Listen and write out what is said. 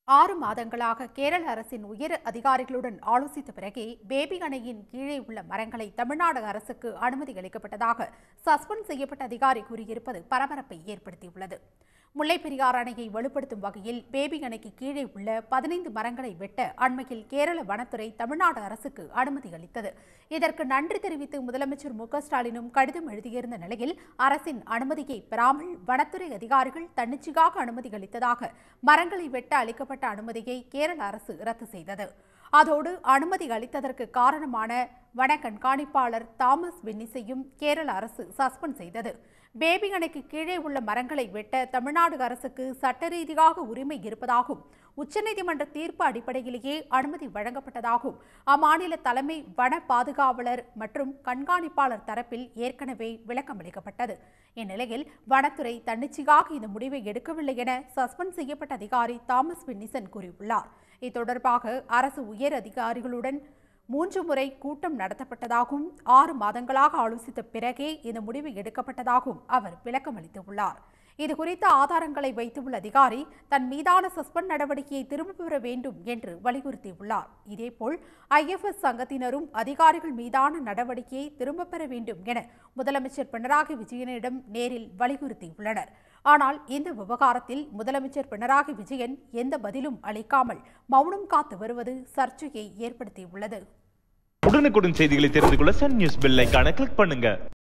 ஆறு மாதங்களாக கேரள அரசின் உயர் அதிகாரிகளுடன் ஆலோசித்த பிறகே பேபி அணையின் கீழே உள்ள மரங்களை தமிழ்நாடு அரசுக்கு அனுமதி அளிக்கப்பட்டதாக சஸ்பெண்ட் செய்யப்பட்ட அதிகாரி கூறியிருப்பது பரபரப்பை ஏற்படுத்தியுள்ளது முல்லைப் பெரியாறு அணையை வலுப்படுத்தும் வகையில் பேபி அணைக்கு கீழே உள்ள பதினைந்து மரங்களை வெட்ட அண்மையில் கேரள வனத்துறை தமிழ்நாடு அரசுக்கு அனுமதி அளித்தது இதற்கு நன்றி தெரிவித்து முதலமைச்சர் மு க ஸ்டாலினும் கடிதம் எழுதியிருந்த நிலையில் அரசின் அனுமதியை பெறாமல் வனத்துறை அதிகாரிகள் தன்னிச்சையாக அனுமதி அளித்ததாக மரங்களை வெட்ட அளிக்கப்பட்ட அனுமதியை கேரள அரசு ரத்து செய்தது அதோடு அனுமதி அளித்ததற்கு காரணமான வன கண்காணிப்பாளர் தாமஸ் வென்னிஸையும் கேரள அரசு சஸ்பெண்ட் செய்தது பேபி அணைக்கு கீழே உள்ள மரங்களை வெட்ட தமிழ்நாடு அரசுக்கு சட்ட ரீதியாக உரிமை இருப்பதாகவும் உச்சநீதிமன்ற தீர்ப்பு அடிப்படையிலேயே அனுமதி வழங்கப்பட்டதாகவும் அம்மாநில தலைமை வன பாதுகாவலர் மற்றும் கண்காணிப்பாளர் தரப்பில் ஏற்கனவே விளக்கம் அளிக்கப்பட்டது இந்நிலையில் வனத்துறை தன்னிச்சையாக இந்த முடிவை எடுக்கவில்லை என சஸ்பெண்ட் செய்யப்பட்ட அதிகாரி தாமஸ் வின்னிசன் கூறியுள்ளார் இது அரசு உயர் அதிகாரிகளுடன் மூன்று முறை கூட்டம் நடத்தப்பட்டதாகவும் ஆறு மாதங்களாக ஆலோசித்த பிறகே இந்த முடிவு எடுக்கப்பட்டதாகவும் அவர் விளக்கம் அளித்துள்ளார் இதுகுறித்த ஆதாரங்களை வைத்துள்ள அதிகாரி தன் மீதான சஸ்பெண்ட் நடவடிக்கையை திரும்பப் பெற வேண்டும் என்று வலியுறுத்தியுள்ளார் இதேபோல் ஐஎஃப்எஸ் சங்கத்தினரும் அதிகாரிகள் மீதான நடவடிக்கையை திரும்பப் பெற வேண்டும் என முதலமைச்சர் பினராயி விஜயனிடம் நேரில் வலியுறுத்தியுள்ளனர் ஆனால் இந்த விவகாரத்தில் முதலமைச்சர் பினராயி விஜயன் எந்த பதிலும் அளிக்காமல் மௌனம் காத்து வருவது சர்ச்சையை ஏற்படுத்தியுள்ளது உடனுக்குடன் செய்திகளை தெரிந்து கொள்ள சன் நியூஸ் பெல் ஐகானை கிளிக் பண்ணுங்க